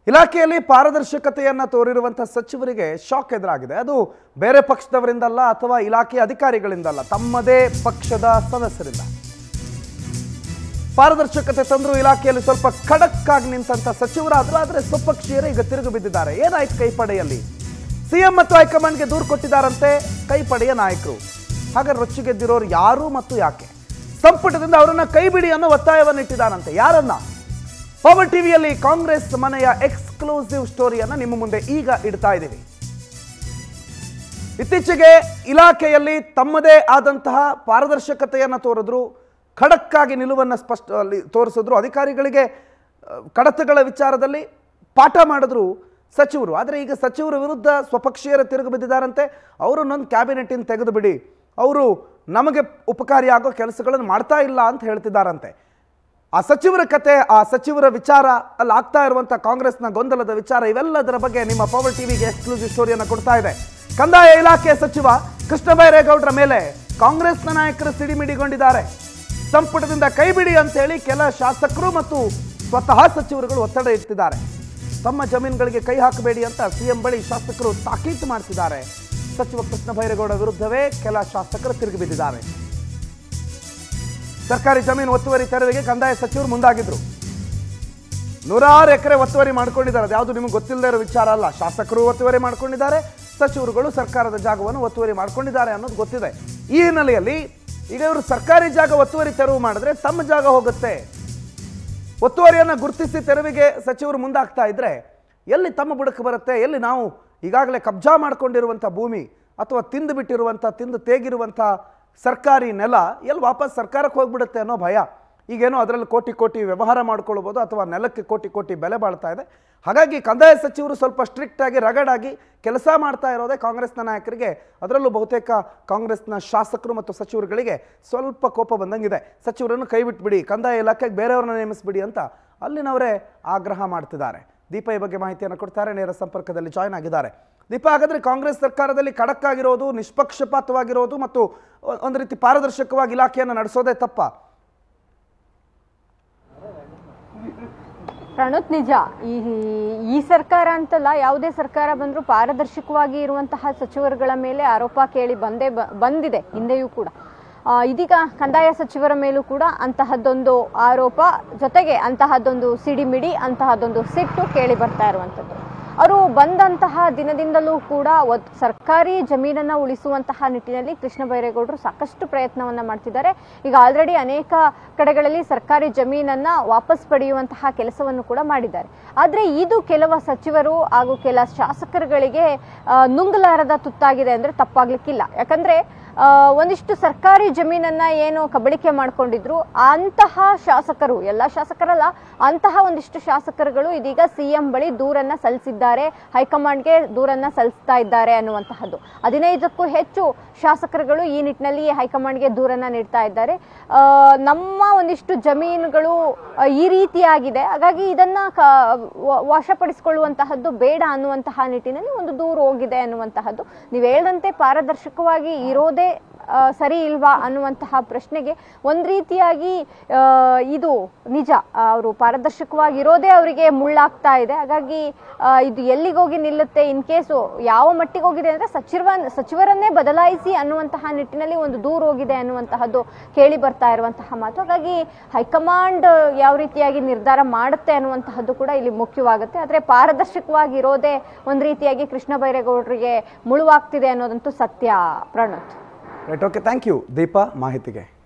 ಇಲಾಖೆಯಲ್ಲಿ ಪಾರದರ್ಶಕತೆಯನ್ನ ತೋರಿರುವಂತಹ ಸಚಿವರಿಗೆ ಶಾಕ್ ಎದುರಾಗಿದೆ ಅದು ಬೇರೆ ಪಕ್ಷದವರಿಂದಲ್ಲ ಅಥವಾ ಇಲಾಖೆಯ ಅಧಿಕಾರಿಗಳಿಂದಲ್ಲ ತಮ್ಮದೇ ಪಕ್ಷದ ಸದಸ್ಯರಿಂದ ಪಾರದರ್ಶಕತೆ ತಂದ್ರು ಇಲಾಖೆಯಲ್ಲಿ ಸ್ವಲ್ಪ ಖಡಕ್ ಆಗಿ ನಿಂತಂತ ಸಚಿವರಾದ್ರು ಆದ್ರೆ ಸ್ವಪಕ್ಷೀಯರೇ ಈಗ ತಿರುಗು ಬಿದ್ದಿದ್ದಾರೆ ಏನಾಯ್ತು ಕೈಪಡೆಯಲ್ಲಿ ಸಿಎಂ ಮತ್ತು ಹೈಕಮಾಂಡ್ಗೆ ದೂರು ಕೊಟ್ಟಿದ್ದಾರಂತೆ ಕೈಪಡೆಯ ನಾಯಕರು ಹಾಗಾದ್ರೆ ರೊಚ್ಚಿಗೆದ್ದಿರೋರು ಯಾರು ಮತ್ತು ಯಾಕೆ ಸಂಪುಟದಿಂದ ಅವರನ್ನ ಕೈ ಬಿಡಿ ಅನ್ನೋ ಒತ್ತಾಯವನ್ನು ಇಟ್ಟಿದ್ದಾರಂತೆ ಯಾರನ್ನ ಪವರ್ ಟಿವಿಯಲ್ಲಿ ಕಾಂಗ್ರೆಸ್ ಮನೆಯ ಎಕ್ಸ್ಕ್ಲೂಸಿವ್ ಸ್ಟೋರಿಯನ್ನ ನಿಮ್ಮ ಮುಂದೆ ಈಗ ಇಡ್ತಾ ಇದ್ದೀವಿ ಇತ್ತೀಚೆಗೆ ಇಲಾಖೆಯಲ್ಲಿ ತಮ್ಮದೇ ಆದಂತಹ ಪಾರದರ್ಶಕತೆಯನ್ನು ತೋರಿದ್ರು ಖಡಕ್ಕಾಗಿ ನಿಲುವನ್ನು ಸ್ಪಷ್ಟ ಅಲ್ಲಿ ತೋರಿಸಿದ್ರು ಅಧಿಕಾರಿಗಳಿಗೆ ಆ, ಕಡತಗಳ ವಿಚಾರದಲ್ಲಿ ಪಾಠ ಮಾಡಿದ್ರು ಸಚಿವರು ಆದರೆ ಈಗ ಸಚಿವರ ವಿರುದ್ಧ ಸ್ವಪಕ್ಷೀಯರ ತಿರುಗು ಬಿದ್ದಿದ್ದಾರಂತೆ ಅವರನ್ನೊಂದು ಕ್ಯಾಬಿನೆಟ್ಟಿನ ತೆಗೆದು ಬಿಡಿ ಅವರು ನಮಗೆ ಉಪಕಾರಿಯಾಗೋ ಕೆಲಸಗಳನ್ನು ಮಾಡ್ತಾ ಇಲ್ಲ ಅಂತ ಹೇಳ್ತಿದ್ದಾರಂತೆ ಆ ಸಚಿವರ ಕತೆ ಆ ಸಚಿವರ ವಿಚಾರ ಅಲ್ಲಿ ಆಗ್ತಾ ಇರುವಂಥ ಕಾಂಗ್ರೆಸ್ನ ಗೊಂದಲದ ವಿಚಾರ ಇವೆಲ್ಲದರ ಬಗ್ಗೆ ನಿಮ್ಮ ಪವರ್ ಟಿವಿಗೆ ಎಕ್ಸ್ಕ್ಲೂಸಿವ್ ಸ್ಟೋರಿಯನ್ನು ಕೊಡ್ತಾ ಇದೆ ಕಂದಾಯ ಇಲಾಖೆ ಸಚಿವ ಕೃಷ್ಣ ಬೈರೇಗೌಡರ ಮೇಲೆ ಕಾಂಗ್ರೆಸ್ನ ನಾಯಕರು ಸಿಡಿಮಿಡಿಗೊಂಡಿದ್ದಾರೆ ಸಂಪುಟದಿಂದ ಕೈಬಿಡಿ ಅಂತೇಳಿ ಕೆಲ ಶಾಸಕರು ಮತ್ತು ಸ್ವತಃ ಸಚಿವರುಗಳು ಒತ್ತಡ ಇಡ್ತಿದ್ದಾರೆ ತಮ್ಮ ಜಮೀನುಗಳಿಗೆ ಕೈ ಹಾಕಬೇಡಿ ಅಂತ ಸಿಎಂ ಬಳಿ ಶಾಸಕರು ತಾಕೀತು ಮಾಡ್ತಿದ್ದಾರೆ ಸಚಿವ ಕೃಷ್ಣ ಬೈರೇಗೌಡ ವಿರುದ್ಧವೇ ಕೆಲ ಶಾಸಕರು ತಿರುಗಿ ಬಿದ್ದಿದ್ದಾರೆ ಸರ್ಕಾರಿ ಜಮೀನು ಒತ್ತುವರಿ ತೆರವಿಗೆ ಕಂದಾಯ ಸಚಿವರು ಮುಂದಾಗಿದ್ರು ನೂರಾರು ಎಕರೆ ಒತ್ತುವರಿ ಮಾಡ್ಕೊಂಡಿದ್ದಾರೆ ಅದು ಯಾವುದು ನಿಮಗೆ ಗೊತ್ತಿಲ್ಲದೆ ಇರೋ ವಿಚಾರ ಅಲ್ಲ ಶಾಸಕರು ಒತ್ತುವರಿ ಮಾಡ್ಕೊಂಡಿದ್ದಾರೆ ಸಚಿವರುಗಳು ಸರ್ಕಾರದ ಜಾಗವನ್ನು ಒತ್ತುವರಿ ಮಾಡ್ಕೊಂಡಿದ್ದಾರೆ ಅನ್ನೋದು ಗೊತ್ತಿದೆ ಈ ಹಿನ್ನೆಲೆಯಲ್ಲಿ ಈಗ ಇವರು ಸರ್ಕಾರಿ ಜಾಗ ಒತ್ತುವರಿ ತೆರವು ಮಾಡಿದ್ರೆ ತಮ್ಮ ಜಾಗ ಹೋಗುತ್ತೆ ಒತ್ತುವರಿಯನ್ನು ಗುರುತಿಸಿ ತೆರವಿಗೆ ಸಚಿವರು ಮುಂದಾಗ್ತಾ ಇದ್ರೆ ಎಲ್ಲಿ ತಮ್ಮ ಬುಡಕ್ಕೆ ಬರುತ್ತೆ ಎಲ್ಲಿ ನಾವು ಈಗಾಗಲೇ ಕಬ್ಜಾ ಮಾಡ್ಕೊಂಡಿರುವಂಥ ಭೂಮಿ ಅಥವಾ ತಿಂದು ಬಿಟ್ಟಿರುವಂಥ ತಿಂದು ತೇಗಿರುವಂಥ ಸರ್ಕಾರಿ ನೆಲ ಎಲ್ಲಿ ವಾಪಸ್ ಸರ್ಕಾರಕ್ಕೆ ಹೋಗ್ಬಿಡುತ್ತೆ ಅನ್ನೋ ಭಯ ಈಗೇನೋ ಅದರಲ್ಲಿ ಕೋಟಿ ಕೋಟಿ ವ್ಯವಹಾರ ಮಾಡ್ಕೊಳ್ಬೋದು ಅಥವಾ ನೆಲಕ್ಕೆ ಕೋಟಿ ಕೋಟಿ ಬೆಲೆ ಬಾಳ್ತಾ ಇದೆ ಹಾಗಾಗಿ ಕಂದಾಯ ಸಚಿವರು ಸ್ವಲ್ಪ ಸ್ಟ್ರಿಕ್ಟ್ ಆಗಿ ರಗಡಾಗಿ ಕೆಲಸ ಮಾಡ್ತಾ ಇರೋದೇ ಕಾಂಗ್ರೆಸ್ನ ನಾಯಕರಿಗೆ ಅದರಲ್ಲೂ ಬಹುತೇಕ ಕಾಂಗ್ರೆಸ್ನ ಶಾಸಕರು ಮತ್ತು ಸಚಿವರುಗಳಿಗೆ ಸ್ವಲ್ಪ ಕೋಪ ಬಂದಂಗಿದೆ ಸಚಿವರನ್ನು ಕೈ ಬಿಟ್ಬಿಡಿ ಕಂದಾಯ ಇಲಾಖೆಗೆ ಬೇರೆಯವ್ರನ್ನ ನೇಮಿಸ್ಬಿಡಿ ಅಂತ ಅಲ್ಲಿನವರೇ ಆಗ್ರಹ ಮಾಡ್ತಿದ್ದಾರೆ ದೀಪ ಈ ಬಗ್ಗೆ ಮಾಹಿತಿಯನ್ನು ಕೊಡ್ತಾರೆ ನೇರ ಸಂಪರ್ಕದಲ್ಲಿ ಜಾಯ್ನ್ ಆಗಿದ್ದಾರೆ ದೀಪ ಹಾಗಾದ್ರೆ ಕಾಂಗ್ರೆಸ್ ಸರ್ಕಾರದಲ್ಲಿ ಖಡಕ್ ಆಗಿರೋದು ನಿಷ್ಪಕ್ಷಪಾತವಾಗಿರೋದು ಮತ್ತು ಒ- ಒಂದು ರೀತಿ ಪಾರದರ್ಶಕವಾಗಿ ಇಲಾಖೆಯನ್ನು ನಡೆಸೋದೇ ತಪ್ಪ ಪ್ರಣುತ್ ನಿಜ ಈ ಈ ಸರ್ಕಾರ ಅಂತಲ್ಲ ಯಾವುದೇ ಸರ್ಕಾರ ಬಂದರೂ ಪಾರದರ್ಶಕವಾಗಿ ಇರುವಂತಹ ಸಚಿವರುಗಳ ಮೇಲೆ ಆರೋಪ ಕೇಳಿ ಬಂದೇ ಬ- ಬಂದಿದೆ ಹಿಂದೆಯೂ ಕೂಡ ಆ, ಇದೀಗ ಕಂದಾಯ ಸಚಿವರ ಮೇಲೂ ಕೂಡ ಅಂತಹದ್ದೊಂದು ಆರೋಪ ಜೊತೆಗೆ ಅಂತಹದ್ದೊಂದು ಸಿಡಿಮಿಡಿ ಅಂತಹದ್ದೊಂದು ಸಿಟ್ಟು ಕೇಳಿ ಬರ್ತಾ ಇರುವಂಥದ್ದು ಅವರು ಬಂದಂತಹ ದಿನದಿಂದಲೂ ಕೂಡ ಒದ್ ಸರ್ಕಾರಿ ಜಮೀನನ್ನ ಉಳಿಸುವಂತಹ ನಿಟ್ಟಿನಲ್ಲಿ ಕೃಷ್ಣ ಬೈರೇಗೌಡರು ಸಾಕಷ್ಟು ಪ್ರಯತ್ನವನ್ನ ಮಾಡ್ತಿದ್ದಾರೆ ಈಗ ಆಲ್ರೆಡಿ ಅನೇಕ ಕಡೆಗಳಲ್ಲಿ ಸರ್ಕಾರಿ ಜಮೀನನ್ನ ವಾಪಸ್ ಪಡೆಯುವಂತಹ ಕೆಲಸವನ್ನು ಕೂಡ ಮಾಡಿದ್ದಾರೆ ಆದ್ರೆ ಇದು ಕೆಲವು ಸಚಿವರು ಹಾಗೂ ಕೆಲ ಶಾಸಕರುಗಳಿಗೆ ಆ, ನುಂಗಲಾರದ ತುತ್ತಾಗಿದೆ ಅಂದ್ರೆ ತಪ್ಪಾಗ್ಲಿಕ್ಕಿಲ್ಲ ಯಾಕಂದ್ರೆ ಆ, ಒಂದಿಷ್ಟು ಸರ್ಕಾರಿ ಜಮೀನನ್ನ ಏನು ಕಬಳಿಕೆ ಮಾಡ್ಕೊಂಡಿದ್ರು ಅಂತಹ ಶಾಸಕರು ಎಲ್ಲ ಶಾಸಕರಲ್ಲ ಅಂತಹ ಒಂದಿಷ್ಟು ಶಾಸಕರುಗಳು ಇದೀಗ ಸಿಎಂ ಬಳಿ ದೂರನ್ನ ಸಲ್ಲಿಸಿದ್ದಾರೆ ಹೈಕಮಾಂಡ್ಗೆ ದೂರನ್ನ ಸಲ್ಲಿಸ್ತಾ ಇದ್ದಾರೆ ಅನ್ನುವಂತಹದ್ದು ಹದಿನೈದಕ್ಕೂ ಹೆಚ್ಚು ಶಾಸಕರುಗಳು ಈ ನಿಟ್ಟಿನಲ್ಲಿ ಹೈಕಮಾಂಡ್ಗೆ ದೂರನ್ನ ನೀಡ್ತಾ ಇದ್ದಾರೆ ಆ, ನಮ್ಮ ಒಂದಿಷ್ಟು ಜಮೀನುಗಳು ಆ, ಈ ರೀತಿಯಾಗಿದೆ ಹಾಗಾಗಿ ಇದನ್ನ ಕ- ವ- ವಶಪಡಿಸಿಕೊಳ್ಳುವಂತಹದ್ದು ಬೇಡ ಅನ್ನುವಂತಹ ನಿಟ್ಟಿನಲ್ಲಿ ಒಂದು ದೂರು ಹೋಗಿದೆ ಅನ್ನುವಂತಹದ್ದು ನೀವು ಹೇಳ್ದಂತೆ ಪಾರದರ್ಶಕವಾಗಿ ಇರೋದೇ ಆ, ಸರಿ ಇಲ್ವಾ ಅನ್ನುವಂತಹ ಪ್ರಶ್ನೆಗೆ ಒಂದ್ ರೀತಿಯಾಗಿ ಆ, ಇದು ನಿಜ ಅವರು ಪಾರದರ್ಶಕವಾಗಿ ಇರೋದೇ ಅವರಿಗೆ ಮುಳ್ಳಾಗ್ತಾ ಇದೆ ಹಾಗಾಗಿ ಆ, ಇದು ಎಲ್ಲಿಗೋಗಿ ನಿಲ್ಲುತ್ತೆ ಇನ್ ಕೇಸು ಯಾವ ಮಟ್ಟಿಗೆ ಹೋಗಿದೆ ಅಂದ್ರೆ ಸಚಿವ ಸಚಿವರನ್ನೇ ಬದಲಾಯಿಸಿ ಅನ್ನುವಂತಹ ನಿಟ್ಟಿನಲ್ಲಿ ಒಂದು ದೂರ ಹೋಗಿದೆ ಅನ್ನುವಂತಹದ್ದು ಕೇಳಿ ಬರ್ತಾ ಇರುವಂತಹ ಮಾತು ಹಾಗಾಗಿ ಹೈಕಮಾಂಡ್ ಯಾವ ರೀತಿಯಾಗಿ ನಿರ್ಧಾರ ಮಾಡುತ್ತೆ ಅನ್ನುವಂತಹದ್ದು ಕೂಡ ಇಲ್ಲಿ ಮುಖ್ಯವಾಗುತ್ತೆ ಆದ್ರೆ ಪಾರದರ್ಶಕವಾಗಿ ಇರೋದೇ ಒಂದ್ ರೀತಿಯಾಗಿ ಕೃಷ್ಣ ಬೈರೇಗೌಡರಿಗೆ ಮುಳುವಾಗ್ತಿದೆ ಅನ್ನೋದಂತೂ ಸತ್ಯ Pranath right okay thank you Deepa ಮಾಹಿತಿಗೆ